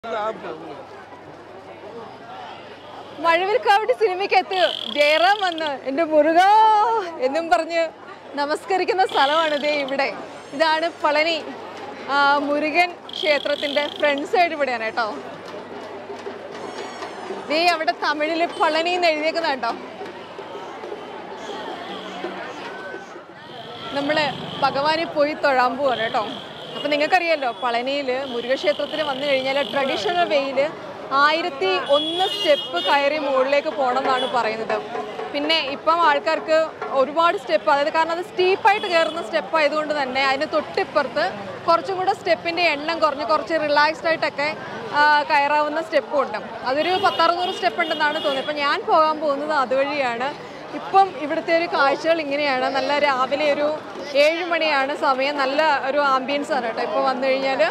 മഴവിൽക്കാവടി സിനിമയ്ക്കകത്ത് ജയറാം വന്ന് എൻ്റെ മുരുക എന്നും പറഞ്ഞ് നമസ്കരിക്കുന്ന സ്ഥലമാണ് ഇതേ ഇവിടെ ഇതാണ് പളനി ആ, മുരുകൻ ക്ഷേത്രത്തിൻ്റെ ഫ്രണ്ട് സൈഡ് ഇവിടെയാണ് കേട്ടോ ദേ അവിടെ തമിഴിൽ പളനി എന്ന് എഴുതിയേക്കുന്ന കേട്ടോ നമ്മൾ ഭഗവാനെ പോയി തൊഴാൻ പോവാണ് കേട്ടോ അപ്പം നിങ്ങൾക്കറിയാലോ പളനിയിൽ മുരുകക്ഷേത്രത്തിൽ വന്നു കഴിഞ്ഞാൽ ട്രഡീഷണൽ വേയിൽ ആയിരത്തി ഒന്ന് സ്റ്റെപ്പ് കയറി മുകളിലേക്ക് പോകണം എന്നാണ് പറയുന്നത് പിന്നെ ഇപ്പം ആൾക്കാർക്ക് ഒരുപാട് സ്റ്റെപ്പ് അതായത് കാരണം അത് സ്റ്റീപ്പായിട്ട് കയറുന്ന സ്റ്റെപ്പ് ആയതുകൊണ്ട് തന്നെ അതിന് തൊട്ടിപ്പുറത്ത് കുറച്ചും കൂടെ സ്റ്റെപ്പിൻ്റെ എണ്ണം കുറഞ്ഞ് കുറച്ച് റിലാക്സ്ഡ് ആയിട്ടൊക്കെ ആ, കയറാവുന്ന സ്റ്റെപ്പും ഉണ്ട് അതൊരു പത്തറുന്നൂറ് സ്റ്റെപ്പ് ഉണ്ടെന്നാണ് തോന്നുന്നത് ഇപ്പം ഞാൻ പോകാൻ പോകുന്നത് അതുവഴിയാണ് ഇപ്പം ഇവിടുത്തെ ഒരു കാഴ്ചകൾ ഇങ്ങനെയാണ് നല്ല രാവിലെ ഒരു ഏഴ് മണിയാണ് സമയം നല്ല ഒരു ആംബിയൻസ് ആണ് കേട്ടോ ഇപ്പോൾ വന്നു കഴിഞ്ഞാൽ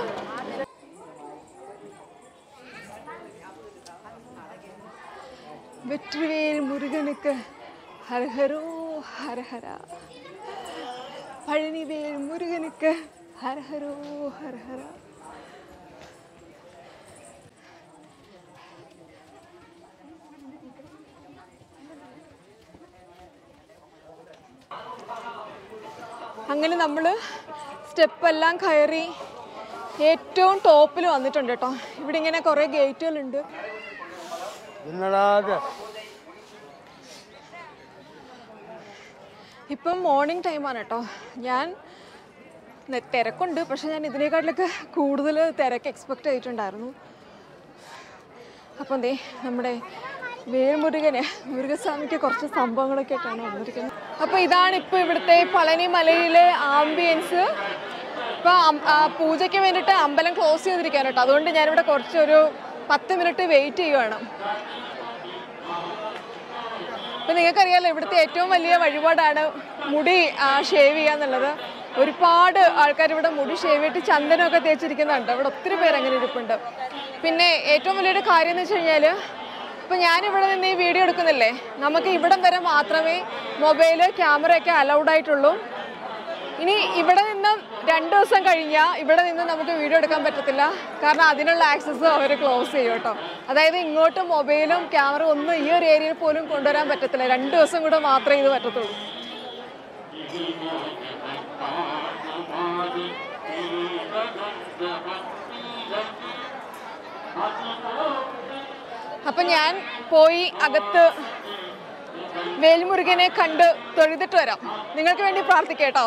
വെற்றிവേൽ മുരുകനുക്ക് ഹരഹരോ ഹരഹര പഴനിവേൽ മുരുകനുക്ക് ഹരഹരോ ഹരഹര അങ്ങനെ നമ്മൾ സ്റ്റെപ്പെല്ലാം കയറി ഏറ്റവും ടോപ്പിൽ വന്നിട്ടുണ്ട് കേട്ടോ ഇവിടെ ഇങ്ങനെ കുറേ ഗേറ്റുകളുണ്ട് என்னடா இது ഇപ്പം മോർണിംഗ് ടൈമാണ് കേട്ടോ ഞാൻ നെ- തിരക്കുണ്ട് പക്ഷെ ഞാൻ ഇതിനേക്കാട്ടിലൊക്കെ കൂടുതൽ തിരക്ക് എക്സ്പെക്റ്റ് ചെയ്തിട്ടുണ്ടായിരുന്നു അപ്പം ദേ നമ്മുടെ വേൽമുരുകന് മുരുകസ്വാമിക്ക് കുറച്ച് സംഭവങ്ങളൊക്കെ ആയിട്ടാണ് വന്നിരിക്കുന്നത് അപ്പോൾ ഇതാണ് ഇപ്പോൾ ഇവിടുത്തെ പളനി മലയിലെ ആംബിയൻസ് ഇപ്പോൾ പൂജയ്ക്ക് വേണ്ടിയിട്ട് അമ്പലം ക്ലോസ് ചെയ്തിരിക്കുകയാണ് കേട്ടോ അതുകൊണ്ട് ഞാനിവിടെ കുറച്ചൊരു പത്ത് മിനിറ്റ് വെയിറ്റ് ചെയ്യുവാണ് ഇപ്പം നിങ്ങൾക്കറിയാലോ ഇവിടുത്തെ ഏറ്റവും വലിയ വഴിപാടാണ് മുടി ഷേവ് ചെയ്യുക എന്നുള്ളത് ഒരുപാട് ആൾക്കാർ ഇവിടെ മുടി ഷേവ് ചെയ്തിട്ട് ചന്ദനമൊക്കെ തേച്ചിരിക്കുന്നുണ്ട് ഇവിടെ ഒത്തിരി പേര് അങ്ങനെ ഇരിപ്പുണ്ട് പിന്നെ ഏറ്റവും വലിയൊരു കാര്യം എന്ന് വെച്ച് കഴിഞ്ഞാൽ ഇപ്പം ഞാനിവിടെ നിന്ന് ഈ വീഡിയോ എടുക്കുന്നില്ലേ നമുക്ക് ഇവിടം വരെ മാത്രമേ മൊബൈൽ ക്യാമറയൊക്കെ അലൗഡ് ആയിട്ടുള്ളൂ ഇനി ഇവിടെ നിന്ന് രണ്ട് ദിവസം കഴിഞ്ഞാൽ ഇവിടെ നിന്ന് നമുക്ക് വീഡിയോ എടുക്കാൻ പറ്റത്തില്ല കാരണം അതിനുള്ള ആക്സസ് അവർ ക്ലോസ് ചെയ്യും കേട്ടോ അതായത് ഇങ്ങോട്ട് മൊബൈലും ക്യാമറ ഒന്നും ഈ ഒരു ഏരിയയിൽ പോലും കൊണ്ടുവരാൻ പറ്റത്തില്ല രണ്ട് ദിവസം കൂടെ മാത്രമേ ഇത് പറ്റത്തുള്ളൂ അപ്പം ഞാൻ പോയി അകത്ത് വേൽമുരുകനെ കണ്ട് തൊഴുതിട്ട് വരാം നിങ്ങൾക്ക് വേണ്ടി പ്രാർത്ഥിക്കാം കേട്ടോ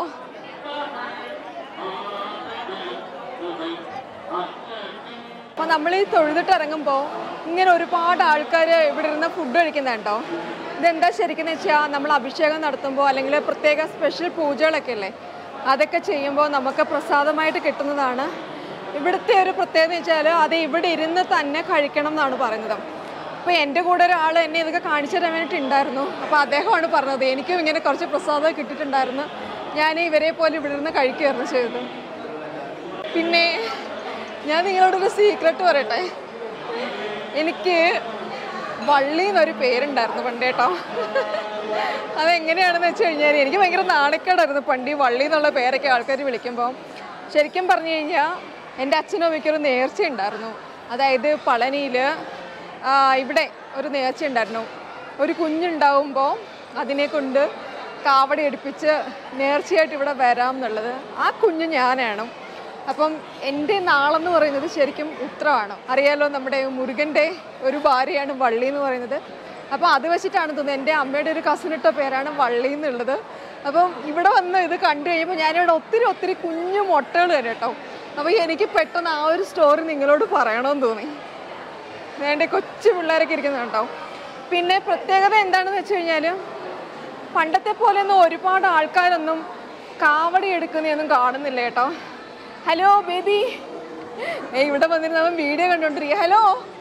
അപ്പോൾ നമ്മൾ ഈ തൊഴുതിട്ട് ഇറങ്ങുമ്പോൾ ഇങ്ങനെ ഒരുപാട് ആൾക്കാർ ഇവിടെ ഇരുന്ന് ഫുഡ് കഴിക്കുന്നുണ്ടോ ഇതെന്താ ശരിക്കും വെച്ചാൽ നമ്മൾ അഭിഷേകം നടത്തുമ്പോൾ അല്ലെങ്കിൽ പ്രത്യേക സ്പെഷ്യൽ പൂജകളൊക്കെ അല്ലേ അതൊക്കെ ചെയ്യുമ്പോൾ നമുക്ക് പ്രസാദമായിട്ട് കിട്ടുന്നതാണ് ഇവിടുത്തെ ഒരു പ്രത്യേകത എന്ന് വെച്ചാൽ അത് ഇവിടെ ഇരുന്ന് തന്നെ കഴിക്കണം എന്നാണ് പറയുന്നത് അപ്പോൾ എൻ്റെ കൂടെ ഒരാൾ എന്നെ ഇതൊക്കെ കാണിച്ചു തരാൻ വേണ്ടിയിട്ടുണ്ടായിരുന്നു അപ്പോൾ അദ്ദേഹമാണ് പറഞ്ഞത് എനിക്കും ഇങ്ങനെ കുറച്ച് പ്രസാദം കിട്ടിയിട്ടുണ്ടായിരുന്നു ഞാൻ ഇവരെ പോലെ ഇവിടെ ഇരുന്ന് കഴിക്കുകയായിരുന്നു ചെയ്തത് പിന്നെ ഞാൻ നിങ്ങളോടൊരു സീക്രട്ട് പറയട്ടെ എനിക്ക് വള്ളി എന്നൊരു പേരുണ്ടായിരുന്നു പണ്ട് കേട്ടോ അതെങ്ങനെയാണെന്ന് വെച്ച് കഴിഞ്ഞാൽ എനിക്ക് ഭയങ്കര നാണക്കേടായിരുന്നു പണ്ട് ഈ വള്ളി എന്നുള്ള പേരൊക്കെ ആൾക്കാർ വിളിക്കുമ്പോൾ ശരിക്കും പറഞ്ഞു കഴിഞ്ഞാൽ എൻ്റെ അച്ഛനും അമ്മയ്ക്കൊരു നേർച്ച ഉണ്ടായിരുന്നു അതായത് പളനിയിൽ ഇവിടെ ഒരു നേർച്ച ഉണ്ടായിരുന്നു ഒരു കുഞ്ഞുണ്ടാവുമ്പോൾ അതിനെ കൊണ്ട് കാവടി എടുപ്പിച്ച് നേർച്ചയായിട്ട് ഇവിടെ വരാം എന്നുള്ളത് ആ കുഞ്ഞ് ഞാനാണ് അപ്പം എൻ്റെ നാളെന്ന് പറയുന്നത് ശരിക്കും ഉത്രമാണ് അറിയാലോ നമ്മുടെ മുരുകൻ്റെ ഒരു ഭാര്യയാണ് വള്ളി എന്ന് പറയുന്നത് അപ്പോൾ അത് വെച്ചിട്ടാണ് തോന്നുന്നത് എൻ്റെ അമ്മയുടെ ഒരു കസിനിട്ട പേരാണ് വള്ളി എന്നുള്ളത് അപ്പം ഇവിടെ വന്ന് ഇത് കണ്ടു കഴിയുമ്പോൾ ഞാനിവിടെ ഒത്തിരി ഒത്തിരി കുഞ്ഞു മുട്ടകൾ തരും കേട്ടോ അപ്പോൾ എനിക്ക് പെട്ടെന്ന് ആ ഒരു സ്റ്റോറി നിങ്ങളോട് പറയണമെന്ന് തോന്നി വേണ്ട കൊച്ചു പിള്ളേരൊക്കെ ഇരിക്കുന്നുണ്ടോ പിന്നെ പ്രത്യേകത എന്താണെന്ന് വെച്ച് കഴിഞ്ഞാൽ പണ്ടത്തെ പോലെയൊന്നും ഒരുപാട് ആൾക്കാരൊന്നും കാവടി എടുക്കുന്നതൊന്നും കാണുന്നില്ല കേട്ടോ ഹലോ ബേബി ഏ ഇവിടെ വന്നിരുന്ന് അവൻ വീഡിയോ കണ്ടോണ്ടിരിക്കുക ഹലോ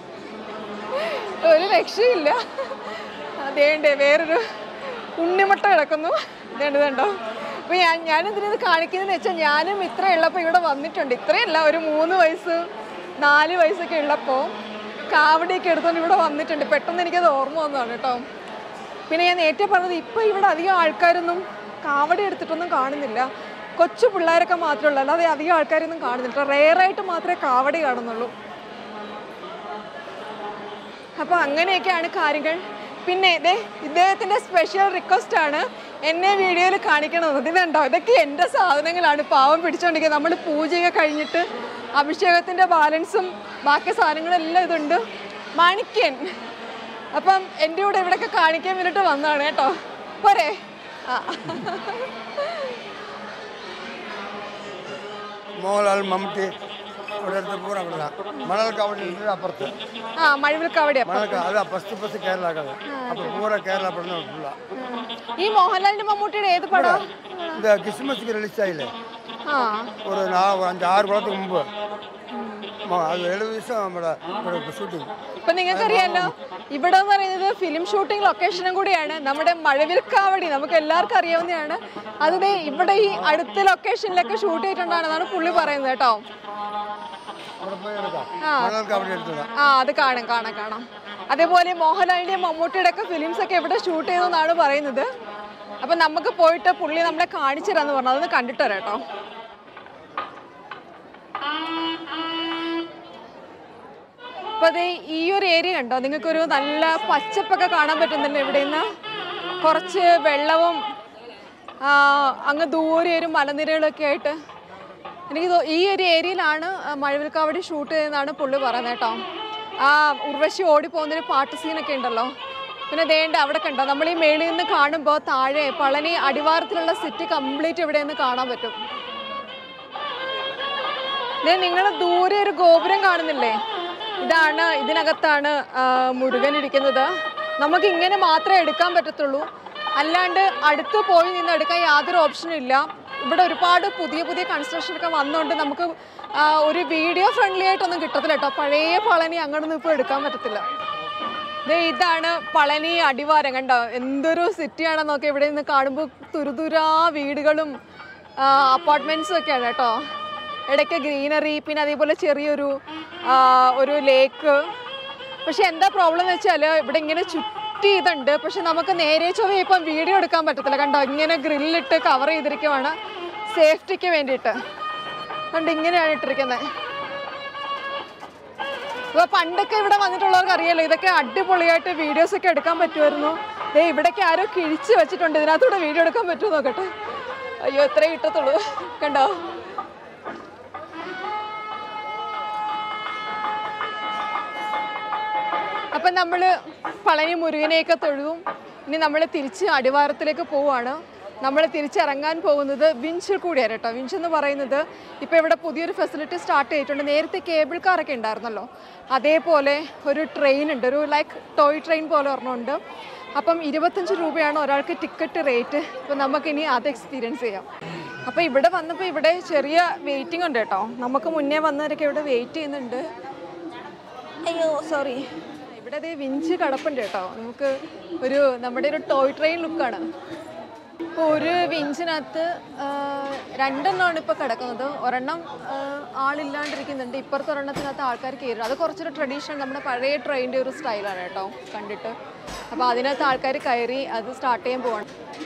ഒരു രക്ഷയില്ല അതേണ്ടേ വേറൊരു ഉണ്ണിമുട്ട കിടക്കുന്നു ഇതേണ്ട ഇതുണ്ടോ അപ്പോൾ ഞാൻ ഞാനിതിനത് കാണിക്കുന്നതെന്ന് വെച്ചാൽ ഞാനും ഇത്ര ഉള്ളപ്പോൾ ഇവിടെ വന്നിട്ടുണ്ട് ഇത്രയല്ല ഒരു മൂന്ന് വയസ്സ് നാല് വയസ്സൊക്കെ ഉള്ളപ്പോൾ കാവടിയൊക്കെ എടുത്തുകൊണ്ട് ഇവിടെ വന്നിട്ടുണ്ട് പെട്ടെന്ന് എനിക്കത് ഓർമ്മ വന്നതാണ് കേട്ടോ പിന്നെ ഞാൻ നേരത്തെ പറഞ്ഞത് ഇപ്പോൾ ഇവിടെ അധികം ആൾക്കാരൊന്നും കാവടി എടുത്തിട്ടൊന്നും കാണുന്നില്ല കൊച്ചു പിള്ളേരൊക്കെ മാത്രമേ ഉള്ളൂ അല്ലാതെ അധികം ആൾക്കാരൊന്നും കാണുന്നില്ല റെയറായിട്ട് മാത്രമേ കാവടി കാണുന്നുള്ളൂ അപ്പോൾ അങ്ങനെയൊക്കെയാണ് കാര്യങ്ങൾ പിന്നെ ഇതേ ഇദ്ദേഹത്തിൻ്റെ സ്പെഷ്യൽ റിക്വസ്റ്റ് ആണ് എന്നെ വീഡിയോയിൽ കാണിക്കണമെന്ന് ഇതിനുണ്ടോ ഇതൊക്കെ എൻ്റെ സാധനങ്ങളാണ് പാവം പിടിച്ചുകൊണ്ടിരിക്കുന്നത് നമ്മൾ പൂജയൊക്കെ കഴിഞ്ഞിട്ട് അഭിഷേകത്തിൻ്റെ ബാലൻസും ബാക്കി സാധനങ്ങളെല്ലാം ഇതുണ്ട് മാണിക്യൻ അപ്പം എൻ്റെ കൂടെ ഇവിടെയൊക്കെ കാണിക്കാൻ വേണ്ടിയിട്ട് വന്നതാണ് കേട്ടോ പോരെ ആ മോഹൻലാൽ മമ്മൂട്ടി അവിടെ അടുത്ത് പൂര അവിടെ മണൽ കാവടി ഉണ്ട് അപ്പുറത്ത് ആ മഴവിൽ കവടി അപ്പം മണൽ കാ- അത് ഫസ്റ്റ് ഫസ്റ്റ് കേരള കഥ അപ്പോൾ പൂര കേരള പടം ഫുള്ള ഈ മോഹൻലാലിന്റെ മമ്മൂട്ടിയുടെ ഏത് പടം இந்த கிறிஸ்மஸுக்கு ரிலீஸ் ஆகல ആ ஒரு நான் ஒரு அஞ்சு ஆறு குளத்துக்கு முன்பு ஆமா, அது எழுபது வருஷம் நம்மளோட ஷூட்டிங் ഇപ്പൊ നിങ്ങൾക്കറിയാലോ ഇവിടെ എന്ന് പറയുന്നത് ഫിലിം ഷൂട്ടിംഗ് ലൊക്കേഷനും കൂടിയാണ് നമ്മുടെ മഴവിൽക്കാവടി നമുക്ക് എല്ലാവർക്കും അറിയാവുന്നതാണ് അത് ദേ ഇവിടെ ഈ അടുത്ത ലൊക്കേഷനിലൊക്കെ ഷൂട്ട് ചെയ്തിട്ടുണ്ടാണെന്നാണ് പുള്ളി പറയുന്നത് കേട്ടോ അവിടെ പോയി എടുക്കാം ആ. മണൽ കാവടി എടുത്തതാ ആ അത് കാണാം കാണാം കാണാം അതേപോലെ മോഹൻലാലിന്റെയും മമ്മൂട്ടിയുടെ ഒക്കെ ഫിലിംസ് ഒക്കെ ഇവിടെ ഷൂട്ട് ചെയ്തെന്നാണ് പറയുന്നത് അപ്പൊ നമുക്ക് പോയിട്ട് പുള്ളി നമ്മളെ കാണിച്ചു തരാന്ന് പറഞ്ഞു അതൊന്ന് കണ്ടിട്ട് വരാം കേട്ടോ അപ്പൊ അത് ഈ ഒരു ഏരിയ കണ്ടോ നിങ്ങൾക്കൊരു നല്ല പച്ചപ്പൊക്കെ കാണാൻ പറ്റുന്നുണ്ട് ഇവിടെ നിന്ന് കുറച്ച് വെള്ളവും ആ, അങ്ങ് ദൂരെ ഒരു മലനിരകളൊക്കെ ആയിട്ട് എനിക്ക് തോ- ഈ ഒരു ഏരിയയിലാണ് ആ, മഴവിൽക്കാവടി ഷൂട്ട് ചെയ്തതെന്നാണ് പുള്ളി പറയുന്നത് കേട്ടോ ആ ഉർവശി ഓടിപ്പോകുന്നൊരു പാട്ട് സീനൊക്കെ ഉണ്ടല്ലോ പിന്നെ ദേണ്ട അവിടെ കണ്ടോ നമ്മൾ ഈ മേളിൽ നിന്ന് കാണുമ്പോൾ താഴെ പളനി അടിവാരത്തിലുള്ള സിറ്റി കംപ്ലീറ്റ് ഇവിടെ നിന്ന് കാണാൻ പറ്റും നിങ്ങൾ ദൂരെ ഒരു ഗോപുരം കാണുന്നില്ലേ ഇതാണ് ഇതിനകത്താണ് ആ, മുരുകൻ ഇരിക്കുന്നത് നമുക്ക് ഇങ്ങനെ മാത്രമേ എടുക്കാൻ പറ്റത്തുള്ളൂ അല്ലാണ്ട് അടുത്ത് പോയി നിന്ന് എടുക്കാൻ യാതൊരു ഓപ്ഷനും ഇല്ല ഇവിടെ ഒരുപാട് പുതിയ പുതിയ കൺസ്ട്രക്ഷൻ ഒക്കെ വന്നുകൊണ്ട് നമുക്ക് ആ, ഒരു വീഡിയോ ഫ്രണ്ട്ലി ആയിട്ടൊന്നും കിട്ടത്തില്ല കേട്ടോ പഴയ പളനി അങ്ങോട്ടൊന്നും ഇപ്പോൾ എടുക്കാൻ പറ്റത്തില്ല ദേ ഇതാണ് പളനി അടിവാരം കണ്ടോ എന്തൊരു സിറ്റിയാണെന്ന് നോക്കി ഇവിടെ നിന്ന് കാണുമ്പോൾ തുരുതുരാ വീടുകളും അപ്പാർട്ട്മെന്റ്സും ഒക്കെയാണ് കേട്ടോ ഇടയ്ക്ക് ഗ്രീനറി പിന്നെ അതേപോലെ ചെറിയൊരു ആ, ഒരു ലേക്ക് പക്ഷെ എന്താ പ്രോബ്ലം എന്ന് വെച്ചാൽ ഇവിടെ ഇങ്ങനെ ചുറ്റി ഇതുണ്ട് പക്ഷെ നമുക്ക് നേരെ ചൊവ്വ ഇപ്പം വീഡിയോ എടുക്കാൻ പറ്റത്തില്ല കണ്ടോ ഇങ്ങനെ ഗ്രില്ലിട്ട് കവർ ചെയ്തിരിക്കുവാണ് സേഫ്റ്റിക്ക് വേണ്ടിയിട്ട് കണ്ട് ഇങ്ങനെയാണ് ഇട്ടിരിക്കുന്നത് ഇപ്പൊ പണ്ടൊക്കെ ഇവിടെ വന്നിട്ടുള്ളവർക്ക് അറിയാലോ ഇതൊക്കെ അടിപൊളിയായിട്ട് വീഡിയോസ് ഒക്കെ എടുക്കാൻ പറ്റുമായിരുന്നു ദേ ഇവിടേക്ക് ആരോ കിഴിച്ച് വെച്ചിട്ടുണ്ട് ഇതിനകത്തൂടെ വീഡിയോ എടുക്കാൻ പറ്റുമോ നോക്കട്ടെ അയ്യോ ഇത്രേ കിട്ടത്തുള്ളൂ കണ്ടോ അപ്പം നമ്മൾ പളനി മുരുകനെയൊക്കെ തൊഴുതും ഇനി നമ്മൾ തിരിച്ച് അടിവാരത്തിലേക്ക് പോവുകയാണ് നമ്മൾ തിരിച്ചിറങ്ങാൻ പോകുന്നത് വിഞ്ചിൽ കൂടിയാണ് കേട്ടോ വിഞ്ച് എന്ന് പറയുന്നത് ഇപ്പോൾ ഇവിടെ പുതിയൊരു ഫെസിലിറ്റി സ്റ്റാർട്ട് ചെയ്തിട്ടുണ്ട് നേരത്തെ കേബിൾ കാറൊക്കെ ഉണ്ടായിരുന്നല്ലോ അതേപോലെ ഒരു ട്രെയിൻ ഉണ്ട് ഒരു ലൈക്ക് ടോയ് ട്രെയിൻ പോലെ ഒരെണ്ണമുണ്ട് അപ്പം ഇരുപത്തഞ്ച് രൂപയാണ് ഒരാൾക്ക് ടിക്കറ്റ് റേറ്റ് അപ്പോൾ നമുക്കിനി അത് എക്സ്പീരിയൻസ് ചെയ്യാം അപ്പോൾ ഇവിടെ വന്നപ്പോൾ ഇവിടെ ചെറിയ വെയിറ്റിംഗ് ഉണ്ട് കേട്ടോ നമുക്ക് മുന്നേ വന്നവരൊക്കെ ഇവിടെ വെയിറ്റ് ചെയ്യുന്നുണ്ട് അയ്യോ സോറി ഇവിടെ ദേ വിഞ്ച് കിടപ്പുണ്ട് കേട്ടോ നമുക്ക് ഒരു നമ്മുടെ ഒരു ടോയ് ട്രെയിൻ ലുക്കാണ് ഇപ്പോൾ ഒരു വിഞ്ചിനകത്ത് ആ, രണ്ടെണ്ണമാണ് ഇപ്പോൾ കിടക്കുന്നത് ഒരെണ്ണം ആ, ആളില്ലാണ്ടിരിക്കുന്നുണ്ട് ഇപ്പുറത്തെ ഒരെണ്ണത്തിനകത്ത് ആൾക്കാർ കയറും അത് കുറച്ചൊരു ട്രഡീഷണൽ നമ്മുടെ പഴയ ട്രെയിനിൻ്റെ ഒരു സ്റ്റൈലാണ് കേട്ടോ കണ്ടിട്ട് അപ്പോൾ അതിനകത്ത് ആൾക്കാർ കയറി അത് സ്റ്റാർട്ട് ചെയ്യാൻ പോവാണ്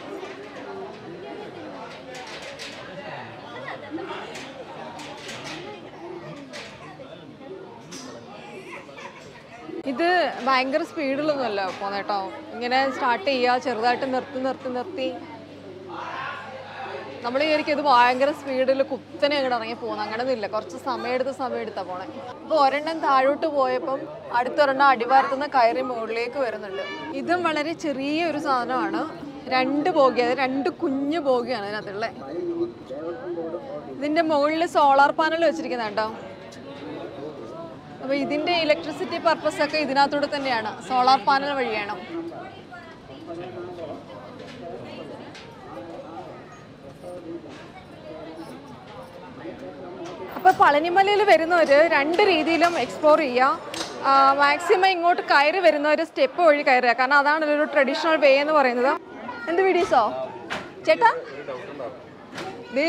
ഇത് ഭയങ്കര സ്പീഡിലൊന്നുമല്ല പോകുന്നത് കേട്ടോ ഇങ്ങനെ സ്റ്റാർട്ട് ചെയ്യുക ചെറുതായിട്ട് നിർത്തി നിർത്തി നിർത്തി നമ്മൾ വിചാരിക്കും ഇത് ഭയങ്കര സ്പീഡിൽ കുത്തനെ അങ്ങോട്ട് ഇറങ്ങി പോകുന്നു അങ്ങനെയൊന്നും ഇല്ല കുറച്ച് സമയമെടുത്ത് സമയമെടുത്താണ് പോണേ ഇപ്പോൾ ഒരെണ്ണം താഴോട്ട് പോയപ്പം അടുത്തൊരെണ്ണം അടിവാരത്തുനിന്ന് കയറി മുകളിലേക്ക് വരുന്നുണ്ട് ഇതും വളരെ ചെറിയ ഒരു സാധനമാണ് രണ്ട് ബോഗി അത് രണ്ട് കുഞ്ഞു ബോഗിയാണ് അതിനകത്തുള്ളത് ഇതിൻ്റെ മുകളിൽ സോളാർ പാനൽ വെച്ചിരിക്കുന്നത് കേട്ടോ അപ്പോൾ ഇതിൻ്റെ ഇലക്ട്രിസിറ്റി പർപ്പസ് ഒക്കെ ഇതിനകത്തൂടെ തന്നെയാണ് സോളാർ പാനൽ വഴിയാണ് അപ്പോൾ പളനിമലയിൽ വരുന്നവർ രണ്ട് രീതിയിലും എക്സ്പ്ലോർ ചെയ്യുക മാക്സിമം ഇങ്ങോട്ട് കയറി വരുന്നവർ സ്റ്റെപ്പ് വഴി കയറുക കാരണം അതാണ് ഒരു ട്രഡീഷണൽ വേ എന്ന് പറയുന്നത് എന്ത് വീഡിയോസോ ചേട്ടാ ദേ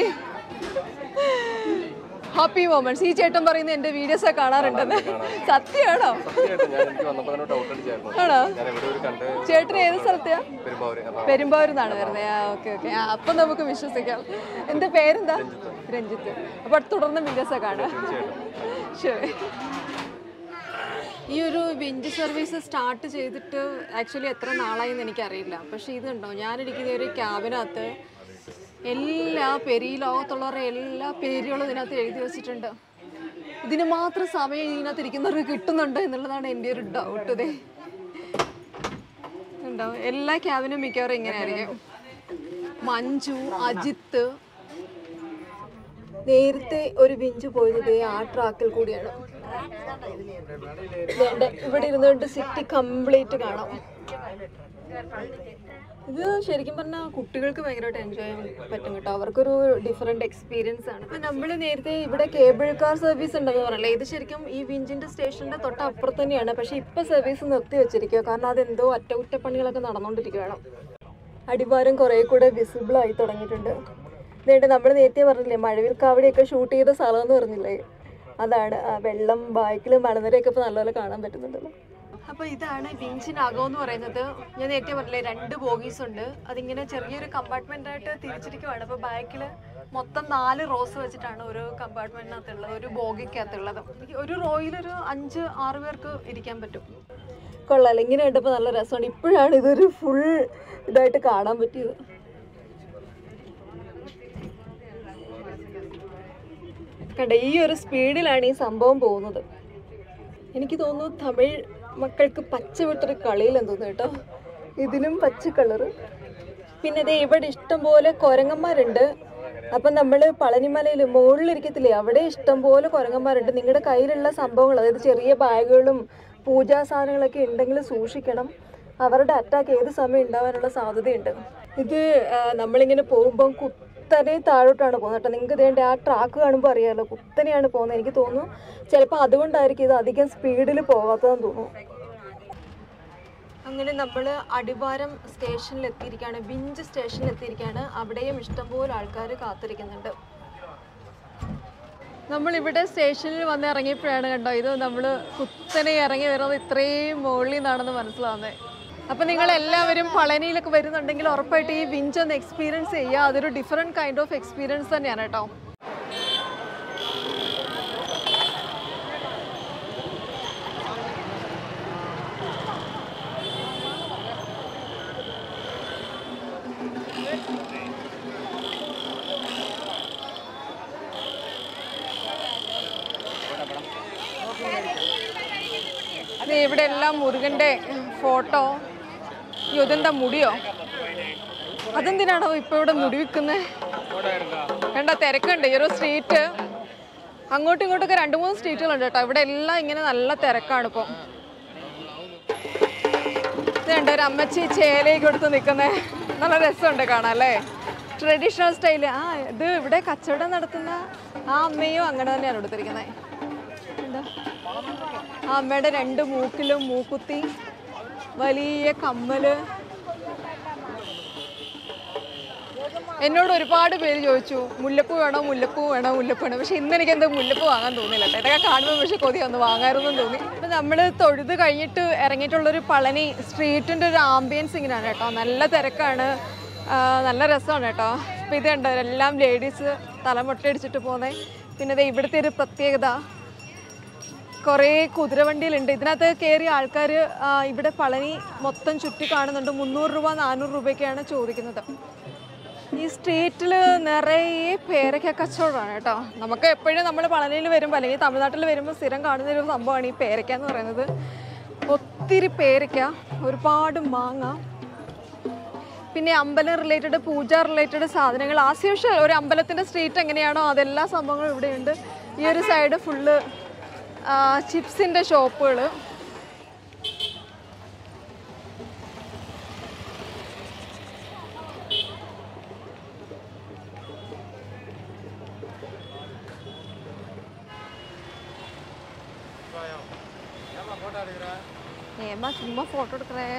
ഹാപ്പി മൊമെന്റ്സ് ഈ ചേട്ടൻ പറയുന്നത് എൻ്റെ വീഡിയോസ് ഒക്കെ കാണാറുണ്ടെന്ന് സത്യമാണോ സത്യമായിട്ടും ഞാൻ എനിക്ക് വന്നപ്പോൾ തന്നെ ഡൗട്ട് അടിച്ചായിരുന്നു ആണോ ഞാൻ എവിടെ ഒരു കണ്ട് ചേട്ടൻ ഏത് സ്ഥലത്തെയാ പെരുമ്പാവൂര് അപ്പൊ പെരുമ്പാവൂരിന്നാണ് വരുന്നത് ആ ഓക്കെ ഓക്കെ ആ അപ്പം നമുക്ക് വിശ്വസിക്കാം എന്താ പേരെന്താ രഞ്ജിത്ത് അപ്പോൾ തുടർന്ന് വീഡിയോസ് ഒക്കെ കാണാം ശരി ഈ ഒരു വിഞ്ച് സർവീസ് സ്റ്റാർട്ട് ചെയ്തിട്ട് ആക്ച്വലി എത്ര നാളായി എന്ന് എനിക്കറിയില്ല പക്ഷേ ഇത് കണ്ടോ ഞാനിരിക്കുന്ന ഈ ഒരു ക്യാബിനകത്ത് എല്ലാ പേര് ഈ ലോകത്തുള്ളവരുടെ എല്ലാ പേരുകളും ഇതിനകത്ത് എഴുതി വെച്ചിട്ടുണ്ട് ഇതിന് മാത്രം സമയം ഇതിനകത്ത് ഇരിക്കുന്നവർക്ക് കിട്ടുന്നുണ്ട് എന്നുള്ളതാണ് എൻ്റെ ഒരു ഡൗട്ട് ഇതേ ഉണ്ടോ എല്ലാ ക്യാബിനും മിക്കവാറും ഇങ്ങനെ ആയിരിക്കും മഞ്ജു അജിത്ത് നേരത്തെ ഒരു ബിഞ്ച് പോയത് ദേ ആ ട്രാക്കിൽ കൂടിയാണ് ദേ ഇവിടെ ഇരുന്നുകൊണ്ട് സിറ്റി കംപ്ലീറ്റ് കാണാം ഇത് ശരിക്കും പറഞ്ഞാൽ കുട്ടികൾക്ക് ഭയങ്കരമായിട്ട് എൻജോയ് ചെയ്യാൻ പറ്റും കേട്ടോ അവർക്കൊരു ഡിഫറെന്റ് എക്സ്പീരിയൻസ് ആണ് ഇപ്പം നമ്മൾ നേരത്തെ ഇവിടെ കേബിൾ കാർ സർവീസ് ഉണ്ടെന്ന് പറയല്ലേ ഇത് ശരിക്കും ഈ വിഞ്ചിന്റെ സ്റ്റേഷന്റെ തൊട്ട് അപ്പുറത്ത് തന്നെയാണ് പക്ഷെ ഇപ്പൊ സർവീസ് നിർത്തി വെച്ചിരിക്കുക കാരണം അതെന്തോ അറ്റകുറ്റപ്പണികളൊക്കെ നടന്നുകൊണ്ടിരിക്കുകയാണ് അടിവാരം കുറേ കൂടെ വിസിബിൾ ആയി തുടങ്ങിയിട്ടുണ്ട് എന്നിട്ട് നമ്മൾ നേരത്തെ പറഞ്ഞില്ലേ മഴവിൽക്കാവടിയൊക്കെ ഷൂട്ട് ചെയ്ത സ്ഥലം എന്ന് പറഞ്ഞില്ലേ അതാണ് ആ വെള്ളം ബാക്കിലും മണനിരയൊക്കെ ഇപ്പോൾ നല്ലപോലെ കാണാൻ പറ്റുന്നുണ്ടല്ലോ അപ്പോൾ ഇതാണ് വിഞ്ചിനകം എന്ന് പറയുന്നത് ഞാൻ നേരത്തെ പറഞ്ഞില്ലേ രണ്ട് ബോഗീസ് ഉണ്ട് അതിങ്ങനെ ചെറിയൊരു കമ്പാർട്ട്മെന്റ് ആയിട്ട് തിരിച്ചിരിക്കുവാണ് അപ്പോൾ ബാക്കിൽ മൊത്തം നാല് റോസ് വെച്ചിട്ടാണ് ഒരു കമ്പാർട്ട്മെന്റിനകത്തുള്ളത് ഒരു ബോഗിക്കകത്തുള്ളത് ഒരു റോയിൽ ഒരു അഞ്ച് ആറ് പേർക്ക് ഇരിക്കാൻ പറ്റും കൊള്ളാം ഇങ്ങനെ കണ്ടപ്പോൾ നല്ല രസമാണ് ഇപ്പോഴാണ് ഇതൊരു ഫുൾ ഇതായിട്ട് കാണാൻ പറ്റിയത് കണ്ട ഈ ഒരു സ്പീഡിലാണ് ഈ സംഭവം പോകുന്നത് എനിക്ക് തോന്നുന്നു തമിഴ് മക്കൾക്ക് പച്ച വിട്ടൊരു കളിയിലെന്ന് തോന്നുന്നു കേട്ടോ ഇതിലും പച്ച കളറ് പിന്നെ ദേ ഇവിടെ ഇഷ്ടംപോലെ കുരങ്ങന്മാരുണ്ട് അപ്പം നമ്മൾ പളനിമലയിൽ മുകളിലിരിക്കത്തില്ലേ അവിടെ ഇഷ്ടംപോലെ കുരങ്ങന്മാരുണ്ട് നിങ്ങളുടെ കയ്യിലുള്ള സംഭവങ്ങൾ അതായത് ചെറിയ ബാഗുകളും പൂജാ സാധനങ്ങളൊക്കെ ഉണ്ടെങ്കിൽ സൂക്ഷിക്കണം അവരുടെ അറ്റാക്ക് ഏത് സമയം ഉണ്ടാവാനുള്ള സാധ്യതയുണ്ട് ഇത് ആ, നമ്മളിങ്ങനെ പോകുമ്പം കുത്തനെ താഴോട്ടാണ് പോകുന്നത് കേട്ടോ നിങ്ങൾക്ക് ഇതേണ്ട ആ ട്രാക്ക് കാണുമ്പോൾ അറിയാമല്ലോ കുത്തനെയാണ് പോകുന്നത് എനിക്ക് തോന്നുന്നു ചിലപ്പോൾ അതുകൊണ്ടായിരിക്കും ഇത് അധികം സ്പീഡിൽ പോകാത്തതെന്ന് തോന്നുന്നു അങ്ങനെ നമ്മൾ അടിവാരം സ്റ്റേഷനിൽ എത്തിയിരിക്കുകയാണ് ബിഞ്ച് സ്റ്റേഷനിൽ എത്തിയിരിക്കുകയാണ് അവിടെയും ഇഷ്ടംപോലെ ആൾക്കാർ കാത്തിരിക്കുന്നുണ്ട് നമ്മളിവിടെ സ്റ്റേഷനിൽ വന്ന് ഇറങ്ങിയപ്പോഴാണ് കണ്ടോ ഇത് നമ്മൾ കുത്തനെ ഇറങ്ങി വരുന്നത് ഇത്രയും മുകളിൽ നിന്നാണെന്ന് മനസ്സിലാവുന്നത് അപ്പം നിങ്ങൾ എല്ലാവരും പളനിയിലൊക്കെ വരുന്നുണ്ടെങ്കിൽ ഉറപ്പായിട്ട് ഈ വിഞ്ച് ഒന്ന് എക്സ്പീരിയൻസ് ചെയ്യുക അതൊരു ഡിഫറെൻറ്റ് കൈൻഡ് ഓഫ് എക്സ്പീരിയൻസ് തന്നെയാണ് കേട്ടോ ദേ ഇവിടെ എല്ലാം മുരുകൻ്റെ ഫോട്ടോ അയ്യോ ഇതെന്താ മുടിയോ അതെന്തിനാണോ ഇപ്പൊ ഇവിടെ മുടി വിൽക്കുന്നത് കണ്ട തിരക്കുണ്ട് ഈ ഒരു സ്ട്രീറ്റ് അങ്ങോട്ടും ഇങ്ങോട്ടൊക്കെ രണ്ട് മൂന്ന് സ്ട്രീറ്റുകളുണ്ട് കേട്ടോ ഇവിടെ എല്ലാം ഇങ്ങനെ നല്ല തിരക്കാണ് ഇപ്പോൾ ഇതുണ്ട് ഒരു അമ്മച്ചി ചേലയൊക്കെ കൊടുത്ത് നിൽക്കുന്നത് നല്ല രസമുണ്ട് കാണാൻ അല്ലേ ട്രഡീഷണൽ സ്റ്റൈല് ആ ഇത് ഇവിടെ കച്ചവടം നടത്തുന്ന ആ അമ്മയും അങ്ങനെ തന്നെയാണ് എടുത്തിരിക്കുന്നത് എന്താ ആ അമ്മയുടെ രണ്ട് മൂക്കിലും മൂക്കുത്തി വലിയ കമ്മല് എന്നോട് ഒരുപാട് പേര് ചോദിച്ചു മുല്ലപ്പൂ വേണോ മുല്ലപ്പൂ വേണോ മുല്ലപ്പൂ വേണോ പക്ഷെ ഇന്ന് എനിക്ക് എന്താ മുല്ലപ്പൂ വാങ്ങാൻ തോന്നിയില്ല കേട്ടോ ഇതൊക്കെ കാണുമ്പോൾ പക്ഷെ കൊതി ഒന്ന് വാങ്ങാറൊന്നും തോന്നി അപ്പം നമ്മൾ തൊഴുത് കഴിഞ്ഞിട്ട് ഇറങ്ങിയിട്ടുള്ളൊരു പളനി സ്ട്രീറ്റിൻ്റെ ഒരു ആംബിയൻസ് ഇങ്ങനെയാണ് കേട്ടോ നല്ല തിരക്കാണ് ആ, നല്ല രസമാണ് കേട്ടോ ഇപ്പം ഇത് കണ്ടോ എല്ലാം ലേഡീസ് തലമുട്ടയടിച്ചിട്ട് പോകുന്നത് പിന്നെ ദേ ഇവിടുത്തെ ഒരു പ്രത്യേകത കുറേ കുതിരവണ്ടിയിലുണ്ട് ഇതിനകത്ത് കയറിയ ആൾക്കാർ ഇവിടെ പളനി മൊത്തം ചുറ്റി കാണുന്നുണ്ട് മുന്നൂറ് രൂപ നാനൂറ് രൂപയൊക്കെയാണ് ചോദിക്കുന്നത് ഈ സ്ട്രീറ്റിൽ നിറയെ പേരക്ക കച്ചവടമാണ് കേട്ടോ നമുക്ക് എപ്പോഴും നമ്മൾ പളനിയിൽ വരുമ്പോൾ അല്ലെങ്കിൽ തമിഴ്നാട്ടിൽ വരുമ്പോൾ സ്ഥിരം കാണുന്ന ഒരു സംഭവമാണ് ഈ പേരക്ക എന്ന് പറയുന്നത് ഒത്തിരി പേരക്ക ഒരുപാട് മാങ്ങ പിന്നെ അമ്പലം റിലേറ്റഡ് പൂജ റിലേറ്റഡ് സാധനങ്ങൾ ആസ് യൂഷ്വൽ ഒരു അമ്പലത്തിൻ്റെ സ്ട്രീറ്റ് എങ്ങനെയാണോ അതെല്ലാ സംഭവങ്ങളും ഇവിടെയുണ്ട് ഈ ഒരു സൈഡ് ഫുള്ള് ചിപ്സിൻ്റെ ഷോപ്പുകൾ ഏമാ ചുമ്മാ ഫോട്ടോ എടുക്കറേ